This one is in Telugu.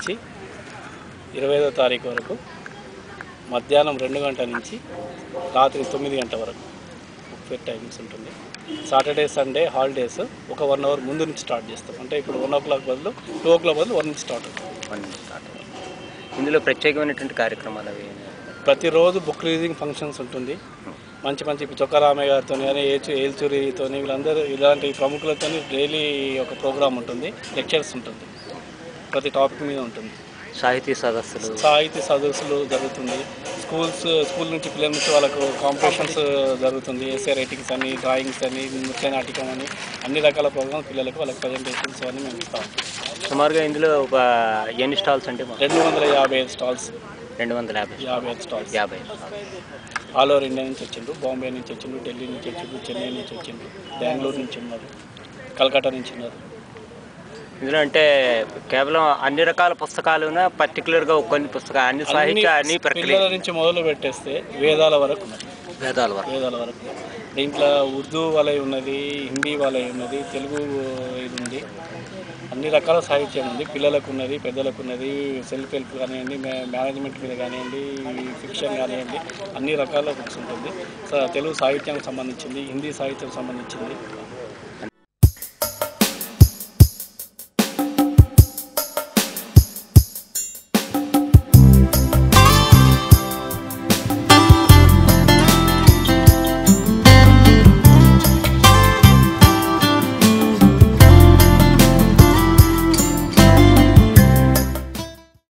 నుంచి ఇరవై ఐదో తారీఖు వరకు మధ్యాహ్నం రెండు గంటల నుంచి రాత్రి తొమ్మిది గంటల వరకు బుక్ ఫేర్ టైమింగ్స్ ఉంటుంది సాటర్డే సండే హాలిడేస్ ఒక వన్ అవర్ ముందు నుంచి స్టార్ట్ చేస్తాం అంటే ఇప్పుడు వన్ ఓ క్లాక్ బదులు టూ ఓ క్లాక్ బదులు వన్ నుంచి స్టార్ట్ అవుతుంది వన్ నుంచి స్టార్ట్ అవ్వాలి. ఇందులో ప్రత్యేకమైనటువంటి కార్యక్రమాలు అవి ప్రతిరోజు బుక్ రిలీజింగ్ ఫంక్షన్స్ ఉంటుంది మంచి మంచి ఇప్పుడు చొక్కారామయ్య గారితో కానీ ఏచు ఏల్చూరితో వీళ్ళందరూ ఇలాంటి ప్రముఖులతో డైలీ ఒక ప్రోగ్రామ్ ఉంటుంది లెక్చర్స్ ఉంటుంది ప్రతి టాపిక్ మీద ఉంటుంది సాహితీ సదస్సులు సాహిత్య సదస్సులు జరుగుతుంది స్కూల్స్ స్కూల్ నుంచి పిల్లల నుంచి వాళ్ళకు కాంపిటీషన్స్ జరుగుతుంది ఎస్ఏ రైటింగ్స్ అని డ్రాయింగ్స్ అని నృత్య నాటకం అని అన్ని రకాల ప్రోగ్రామ్స్ పిల్లలకు వాళ్ళకి ప్రజెంటేషన్స్ అన్నీ మేము ఇస్తాం సుమారుగా ఇందులో ఒక ఎన్ని స్టాల్స్ అంటే మా- రెండు వందల యాభై ఐదు స్టాల్స్ రెండు వందల యాభై యాభై ఐదు స్టాల్స్ యాభై ఆల్ ఓవర్ ఇండియా నుంచి వచ్చిండ్రు బాంబే నుంచి వచ్చిండ్రు ఢిల్లీ నుంచి వచ్చిండ్రు చెన్నై నుంచి వచ్చిండ్రు బెంగళూరు నుంచి ఉన్నారు కలకత్తా నుంచి ఉన్నారు ఇందులో అంటే కేవలం అన్ని రకాల పుస్తకాలున పర్టికులర్గా కొన్ని పుస్తకాలు అన్ని సాహిత్య అన్ని ప్రక్రియ పిల్లల నుంచి మొదలు పెట్టేస్తే వేదాల వరకు ఉన్నాయి వేదాల వరకు వేదాల వరకు దీంట్లో ఉర్దూ వలయ ఉన్నది హిందీ వలయ ఉన్నది తెలుగు ఇది ఉంది అన్ని రకాల సాహిత్యం ఉంది పిల్లలకు ఉన్నది పెద్దలకు ఉన్నది సెల్ఫ్ హెల్ప్ కానివ్వండి మే- మేనేజ్మెంట్ మీద కానివ్వండి ఫిక్షన్ కానివ్వండి అన్ని రకాల బుక్స్ ఉంటుంది స- తెలుగు సాహిత్యానికి సంబంధించింది హిందీ సాహిత్యం సంబంధించింది